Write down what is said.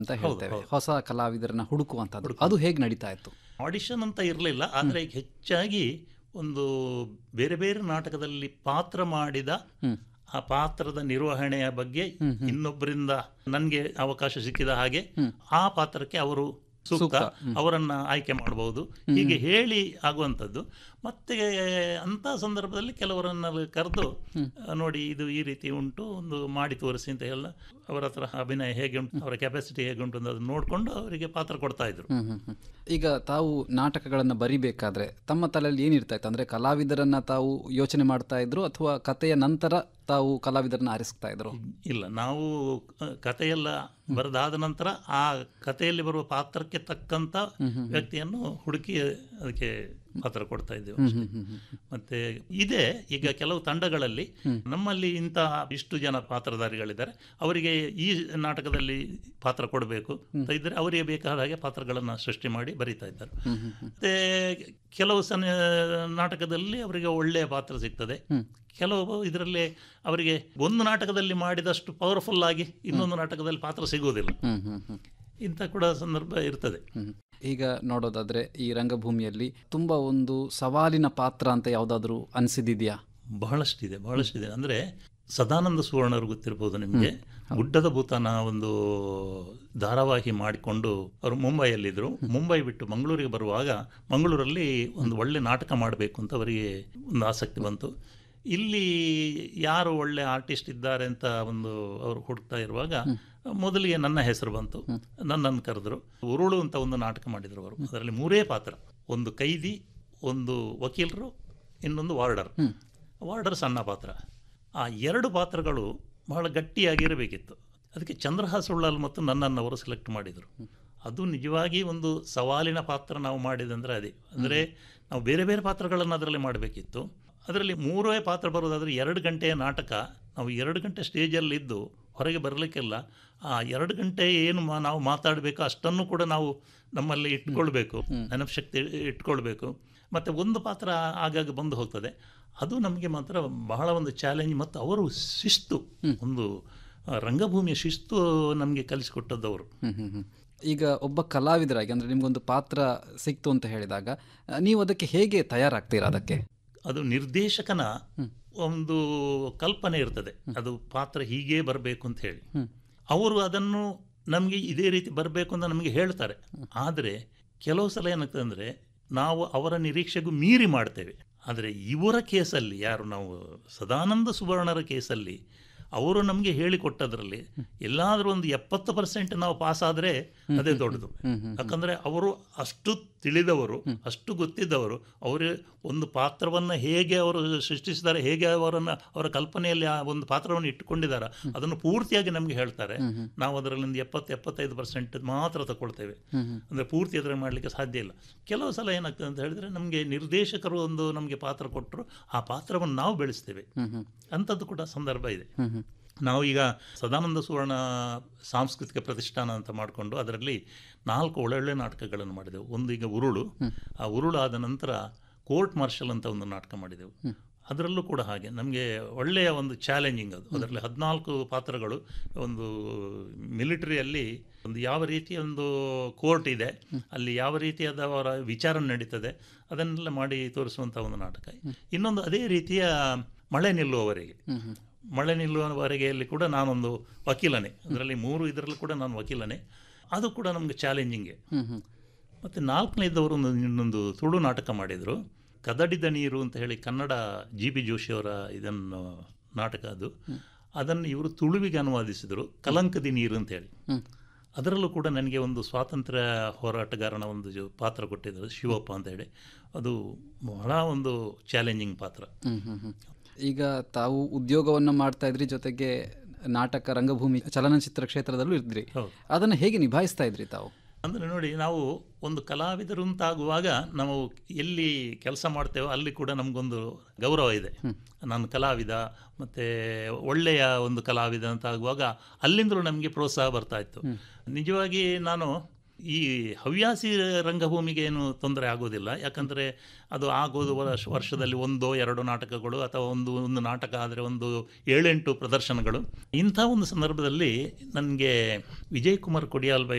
ಅಂತ ಹೇಳ್ತೇವೆ ಹೊಸ ಕಲಾವಿದರನ್ನ ಹುಡುಕುವಂಥದ್ದು ಅದು ಹೇಗೆ ನಡೀತಾ ಇತ್ತು ಆಡಿಷನ್ ಅಂತ ಇರಲಿಲ್ಲ ಆದರೆ ಹೆಚ್ಚಾಗಿ ಒಂದು ಬೇರೆ ಬೇರೆ ನಾಟಕದಲ್ಲಿ ಪಾತ್ರ ಮಾಡಿದ ಆ ಪಾತ್ರದ ನಿರ್ವಹಣೆಯ ಬಗ್ಗೆ ಇನ್ನೊಬ್ಬರಿಂದ ನನಗೆ ಅವಕಾಶ ಸಿಕ್ಕಿದ ಹಾಗೆ ಆ ಪಾತ್ರಕ್ಕೆ ಅವರು ಸೂಕ್ತ ಅವರನ್ನ ಆಯ್ಕೆ ಮಾಡಬಹುದು ಹೀಗೆ ಹೇಳಿ ಆಗುವಂಥದ್ದು ಮತ್ತೆ ಅಂಥ ಸಂದರ್ಭದಲ್ಲಿ ಕೆಲವರನ್ನ ಕರೆದು ನೋಡಿ ಇದು ಈ ರೀತಿ ಉಂಟು ಒಂದು ಮಾಡಿ ತೋರಿಸಿ ಅಂತ ಎಲ್ಲ ಅವರ ಹತ್ರ ಅಭಿನಯ ಹೇಗೆ ಉಂಟು ಅವರ ಕೆಪಾಸಿಟಿ ಹೇಗೆ ಉಂಟು ಅಂತ ಅದನ್ನ ನೋಡಿಕೊಂಡು ಅವರಿಗೆ ಪಾತ್ರ ಕೊಡ್ತಾ ಇದ್ರು ಹ್ಮ್ ಹ್ಮ್ ಹ್ಮ್. ಈಗ ತಾವು ನಾಟಕಗಳನ್ನು ಬರಿಬೇಕಾದ್ರೆ ತಮ್ಮ ತಲೆಯಲ್ಲಿ ಏನಿರ್ತಾ ಇತ್ತು ಅಂದ್ರೆ ಕಲಾವಿದರನ್ನ ತಾವು ಯೋಚನೆ ಮಾಡ್ತಾ ಇದ್ರು ಅಥವಾ ಕಥೆಯ ನಂತರ ತಾವು ಕಲಾವಿದರನ್ನ ಆರಿಸ್ತಾ ಇದ್ರು ಇಲ್ಲ ನಾವು ಅ, ಕಥೆಯೆಲ್ಲ ಬರೆದಾದ ನಂತರ ಆ ಕಥೆಯಲ್ಲಿ ಬರುವ ಪಾತ್ರಕ್ಕೆ ತಕ್ಕಂತ ವ್ಯಕ್ತಿಯನ್ನು ಹುಡುಕಿ ಅದಕ್ಕೆ ಪಾತ್ರ ಕೊಡ್ತಾ ಇದ್ದೇವೆ ಅಷ್ಟೇ. ಮತ್ತೆ ಇದೆ ಈಗ ಕೆಲವು ತಂಡಗಳಲ್ಲಿ ನಮ್ಮಲ್ಲಿ ಇಂಥ ಇಷ್ಟು ಜನ ಪಾತ್ರಧಾರಿಗಳಿದ್ದಾರೆ ಅವರಿಗೆ ಈ ನಾಟಕದಲ್ಲಿ ಪಾತ್ರ ಕೊಡಬೇಕು ಅಂತ ಇದ್ರೆ ಅವರಿಗೆ ಬೇಕಾದ ಹಾಗೆ ಪಾತ್ರಗಳನ್ನು ಸೃಷ್ಟಿ ಮಾಡಿ ಬರೀತಾ ಇದ್ದಾರೆ ಮತ್ತೆ ಕೆಲವು ಸನ ನಾಟಕದಲ್ಲಿ ಅವರಿಗೆ ಒಳ್ಳೆಯ ಪಾತ್ರ ಸಿಗ್ತದೆ ಕೆಲವು ಇದರಲ್ಲಿ ಅವರಿಗೆ ಒಂದು ನಾಟಕದಲ್ಲಿ ಮಾಡಿದಷ್ಟು ಪವರ್ಫುಲ್ ಆಗಿ ಇನ್ನೊಂದು ನಾಟಕದಲ್ಲಿ ಪಾತ್ರ ಸಿಗುವುದಿಲ್ಲ ಹ್ಮ್ ಹ್ಮ್ ಹ್ಮ್ ಇಂಥ ಕೂಡ ಸಂದರ್ಭ ಇರ್ತದೆ ಹ್ಮ್. ಈಗ ನೋಡೋದಾದ್ರೆ ಈ ರಂಗಭೂಮಿಯಲ್ಲಿ ತುಂಬಾ ಒಂದು ಸವಾಲಿನ ಪಾತ್ರ ಅಂತ ಯಾವ್ದಾದ್ರು ಅನ್ಸಿದ್ಯಾ ಬಹಳಷ್ಟಿದೆ ಬಹಳಷ್ಟಿದೆ ಅಂದರೆ ಸದಾನಂದ ಸುವರ್ಣರು ಗೊತ್ತಿರ್ಬೋದು ನಿಮಗೆ ಗುಡ್ಡದ ಭೂತಾನ ಒಂದು ಧಾರಾವಾಹಿ ಮಾಡಿಕೊಂಡು ಅವರು ಮುಂಬೈಯಲ್ಲಿದ್ದರು ಮುಂಬೈ ಬಿಟ್ಟು ಮಂಗಳೂರಿಗೆ ಬರುವಾಗ ಮಂಗಳೂರಲ್ಲಿ ಒಂದು ಒಳ್ಳೆ ನಾಟಕ ಮಾಡಬೇಕು ಅಂತ ಅವರಿಗೆ ಒಂದು ಆಸಕ್ತಿ ಬಂತು ಇಲ್ಲಿ ಯಾರು ಒಳ್ಳೆ ಆರ್ಟಿಸ್ಟ್ ಇದ್ದಾರೆ ಅಂತ ಒಂದು ಅವರು ಹುಡುಕ್ತಾ ಇರುವಾಗ ಮೊದಲಿಗೆ ನನ್ನ ಹೆಸರು ಬಂತು ನನ್ನನ್ನು ಕರೆದ್ರು ಉರುಳು ಅಂತ ಒಂದು ನಾಟಕ ಮಾಡಿದರು ಅವರು ಅದರಲ್ಲಿ ಮೂರೇ ಪಾತ್ರ ಒಂದು ಕೈದಿ ಒಂದು ವಕೀಲರು ಇನ್ನೊಂದು ವಾರ್ಡರ್ ವಾರ್ಡರ್ ಸಣ್ಣ ಪಾತ್ರ ಆ ಎರಡು ಪಾತ್ರಗಳು ಬಹಳ ಗಟ್ಟಿಯಾಗಿರಬೇಕಿತ್ತು ಅದಕ್ಕೆ ಚಂದ್ರಹಾಸ್ ಉಳ್ಳಾಲ್ ಮತ್ತು ನನ್ನನ್ನು ಅವರು ಸೆಲೆಕ್ಟ್ ಮಾಡಿದರು ಅದು ನಿಜವಾಗಿ ಒಂದು ಸವಾಲಿನ ಪಾತ್ರ ನಾವು ಮಾಡಿದಂದರೆ ಅದೇ ಅಂದರೆ ನಾವು ಬೇರೆ ಬೇರೆ ಪಾತ್ರಗಳನ್ನು ಅದರಲ್ಲಿ ಮಾಡಬೇಕಿತ್ತು ಅದರಲ್ಲಿ ಮೂರೇ ಪಾತ್ರ ಬರೋದಾದರೆ ಎರಡು ಗಂಟೆಯ ನಾಟಕ ನಾವು ಎರಡು ಗಂಟೆ ಸ್ಟೇಜಲ್ಲಿದ್ದು ಹೊರಗೆ ಬರಲಿಕ್ಕೆಲ್ಲ ಆ ಎರಡು ಗಂಟೆ ಏನು ಮಾ ನಾವು ಮಾತಾಡಬೇಕು ಅಷ್ಟನ್ನು ಕೂಡ ನಾವು ನಮ್ಮಲ್ಲಿ ಇಟ್ಕೊಳ್ಬೇಕು ನೆನಪು ಶಕ್ತಿ ಇಟ್ಕೊಳ್ಬೇಕು ಮತ್ತು ಒಂದು ಪಾತ್ರ ಆಗಾಗ ಬಂದು ಹೋಗ್ತದೆ ಅದು ನಮಗೆ ಮಾತ್ರ ಬಹಳ ಒಂದು ಚಾಲೆಂಜ್ ಮತ್ತು ಅವರು ಶಿಸ್ತು ಒಂದು ಆ, ರಂಗಭೂಮಿಯ ಶಿಸ್ತು ನಮಗೆ ಕಲಿಸಿಕೊಟ್ಟದ್ದವರು ಹ್ಮ್ ಹ್ಮ್ ಹ್ಮ್. ಈಗ ಒಬ್ಬ ಕಲಾವಿದರಾಗಿ ಅಂದ್ರೆ ನಿಮ್ಗೊಂದು ಪಾತ್ರ ಸಿಕ್ತು ಅಂತ ಹೇಳಿದಾಗ ಆ, ನೀವು ಅದಕ್ಕೆ ಹೇಗೆ ತಯಾರಾಗ್ತೀರಾ ಅದಕ್ಕೆ ಅದು ನಿರ್ದೇಶಕನ ಒಂದು ಕಲ್ಪನೆ ಇರ್ತದೆ ಅದು ಪಾತ್ರ ಹೀಗೇ ಬರಬೇಕು ಅಂತ ಹೇಳಿ ಅವರು ಅದನ್ನು ನಮಗೆ ಇದೇ ರೀತಿ ಬರಬೇಕು ಅಂತ ನಮಗೆ ಹೇಳ್ತಾರೆ ಆದರೆ ಕೆಲವು ಸಲ ಏನಾಗ್ತದೆ ಅಂದರೆ ನಾವು ಅವರ ನಿರೀಕ್ಷೆಗೂ ಮೀರಿ ಮಾಡ್ತೇವೆ ಆದರೆ ಇವರ ಕೇಸಲ್ಲಿ ಯಾರು ನಾವು ಸದಾನಂದ ಸುವರ್ಣರ ಕೇಸಲ್ಲಿ ಅವರು ನಮಗೆ ಹೇಳಿಕೊಟ್ಟದ್ರಲ್ಲಿ ಎಲ್ಲಾದರೂ ಒಂದು ಎಪ್ಪತ್ತು ಪರ್ಸೆಂಟ್ ನಾವು ಪಾಸ್ ಆದರೆ ಅದೇ ದೊಡ್ಡದು ಯಾಕಂದರೆ ಅವರು ಅಷ್ಟು ತಿಳಿದವರು ಅಷ್ಟು ಗೊತ್ತಿದ್ದವರು ಅವರು ಒಂದು ಪಾತ್ರವನ್ನು ಹೇಗೆ ಅವರು ಸೃಷ್ಟಿಸಿದ್ದಾರೆ ಹೇಗೆ ಅವರನ್ನು ಅವರ ಕಲ್ಪನೆಯಲ್ಲಿ ಆ ಒಂದು ಪಾತ್ರವನ್ನು ಇಟ್ಟುಕೊಂಡಿದ್ದಾರೆ ಅದನ್ನು ಪೂರ್ತಿಯಾಗಿ ನಮಗೆ ಹೇಳ್ತಾರೆ ನಾವು ಅದರಲ್ಲಿ ಒಂದು ಎಪ್ಪತ್ತು ಎಪ್ಪತ್ತೈದು ಪರ್ಸೆಂಟ್ ಮಾತ್ರ ತಗೊಳ್ತೇವೆ ಅಂದರೆ ಪೂರ್ತಿ ಅದರಲ್ಲಿ ಮಾಡಲಿಕ್ಕೆ ಸಾಧ್ಯ ಇಲ್ಲ ಕೆಲವು ಸಲ ಏನಾಗ್ತದೆ ಅಂತ ಹೇಳಿದ್ರೆ ನಮಗೆ ನಿರ್ದೇಶಕರು ಒಂದು ನಮಗೆ ಪಾತ್ರ ಕೊಟ್ಟರು ಆ ಪಾತ್ರವನ್ನು ನಾವು ಬೆಳೆಸ್ತೇವೆ ಅಂಥದ್ದು ಕೂಡ ಸಂದರ್ಭ ಇದೆ ನಾವು ಈಗ ಸದಾನಂದ ಸುವರ್ಣ ಸಾಂಸ್ಕೃತಿಕ ಪ್ರತಿಷ್ಠಾನ ಅಂತ ಮಾಡಿಕೊಂಡು ಅದರಲ್ಲಿ ನಾಲ್ಕು ಒಳ್ಳೊಳ್ಳೆ ನಾಟಕಗಳನ್ನು ಮಾಡಿದೆವು ಒಂದು ಈಗ ಉರುಳು ಆ ಉರುಳು ಆದ ನಂತರ ಕೋರ್ಟ್ ಮಾರ್ಷಲ್ ಅಂತ ಒಂದು ನಾಟಕ ಮಾಡಿದೆವು ಅದರಲ್ಲೂ ಕೂಡ ಹಾಗೆ ನಮಗೆ ಒಳ್ಳೆಯ ಒಂದು ಚಾಲೆಂಜಿಂಗ್ ಅದು ಅದರಲ್ಲಿ ಹದಿನಾಲ್ಕು ಪಾತ್ರಗಳು ಒಂದು ಮಿಲಿಟರಿಯಲ್ಲಿ ಒಂದು ಯಾವ ರೀತಿಯ ಒಂದು ಕೋರ್ಟ್ ಇದೆ ಅಲ್ಲಿ ಯಾವ ರೀತಿಯಾದ ಅವರ ವಿಚಾರ ನಡೀತದೆ ಅದನ್ನೆಲ್ಲ ಮಾಡಿ ತೋರಿಸುವಂಥ ಒಂದು ನಾಟಕ ಇನ್ನೊಂದು ಅದೇ ರೀತಿಯ ಮಳೆ ನಿಲ್ಲುವವರೆಗೆ ಮಳೆ ನಿಲ್ಲುವವರೆಗೆಯಲ್ಲಿ ಕೂಡ ನಾನೊಂದು ವಕೀಲನೇ ಅದರಲ್ಲಿ ಮೂರು ಇದರಲ್ಲೂ ಕೂಡ ನಾನು ವಕೀಲನೇ ಅದು ಕೂಡ ನಮಗೆ ಚಾಲೆಂಜಿಂಗೆ ಮತ್ತು ನಾಲ್ಕನೇದವರು ಒಂದು ಇನ್ನೊಂದು ತುಳು ನಾಟಕ ಮಾಡಿದರು ಕದಡಿದ ನೀರು ಅಂತ ಹೇಳಿ ಕನ್ನಡ ಜಿ ಬಿ ಜೋಶಿಯವರ ಇದನ್ನು ನಾಟಕ ಅದು ಅದನ್ನು ಇವರು ತುಳುವಿಗೆ ಅನುವಾದಿಸಿದರು ಕಲಂಕದಿ ನೀರು ಅಂತ ಹೇಳಿ ಅದರಲ್ಲೂ ಕೂಡ ನನಗೆ ಒಂದು ಸ್ವಾತಂತ್ರ್ಯ ಹೋರಾಟಗಾರನ ಒಂದು ಜೊ- ಪಾತ್ರ ಕೊಟ್ಟಿದ್ದರು ಶಿವಪ್ಪ ಅಂತ ಹೇಳಿ ಅದು ಬಹಳ ಒಂದು ಚಾಲೆಂಜಿಂಗ್ ಪಾತ್ರ ಹ್ಮ್ ಹ್ಮ್ ಹ್ಮ್. ಈಗ ತಾವು ಉದ್ಯೋಗವನ್ನು ಮಾಡ್ತಾ ಇದ್ರಿ ಜೊತೆಗೆ ನಾಟಕ ರಂಗಭೂಮಿ ಚಲನಚಿತ್ರ ಕ್ಷೇತ್ರದಲ್ಲೂ ಇದ್ರಿ ಹೌದು. ಅದನ್ನು ಹೇಗೆ ನಿಭಾಯಿಸ್ತಾ ಇದ್ರಿ ತಾವು ಅಂದರೆ ನೋಡಿ ನಾವು ಒಂದು ಕಲಾವಿದರು ಅಂತಾಗುವಾಗ ನಾವು ಎಲ್ಲಿ ಕೆಲಸ ಮಾಡ್ತೇವೋ ಅಲ್ಲಿ ಕೂಡ ನಮಗೊಂದು ಗೌರವ ಇದೆ ನಾನು ಕಲಾವಿದ ಮತ್ತು ಒಳ್ಳೆಯ ಒಂದು ಕಲಾವಿದ ಅಂತ ಆಗುವಾಗ ಅಲ್ಲಿಂದಲೂ ನಮಗೆ ಪ್ರೋತ್ಸಾಹ ಬರ್ತಾ ಇತ್ತು ನಿಜವಾಗಿ ನಾನು ಈ ಹವ್ಯಾಸಿ ರಂಗಭೂಮಿಗೆ ಏನು ತೊಂದರೆ ಆಗೋದಿಲ್ಲ ಯಾಕಂದರೆ ಅದು ಆಗೋದು ವರ್ಷ ವರ್ಷದಲ್ಲಿ ಒಂದೋ ಎರಡೋ ನಾಟಕಗಳು ಅಥವಾ ಒಂದು ಒಂದು ನಾಟಕ ಆದರೆ ಒಂದು ಏಳೆಂಟು ಪ್ರದರ್ಶನಗಳು ಇಂಥ ಒಂದು ಸಂದರ್ಭದಲ್ಲಿ ನನಗೆ ವಿಜಯ್ ಕುಮಾರ್ ಕೊಡಿಯಾಲ್ ಬೈ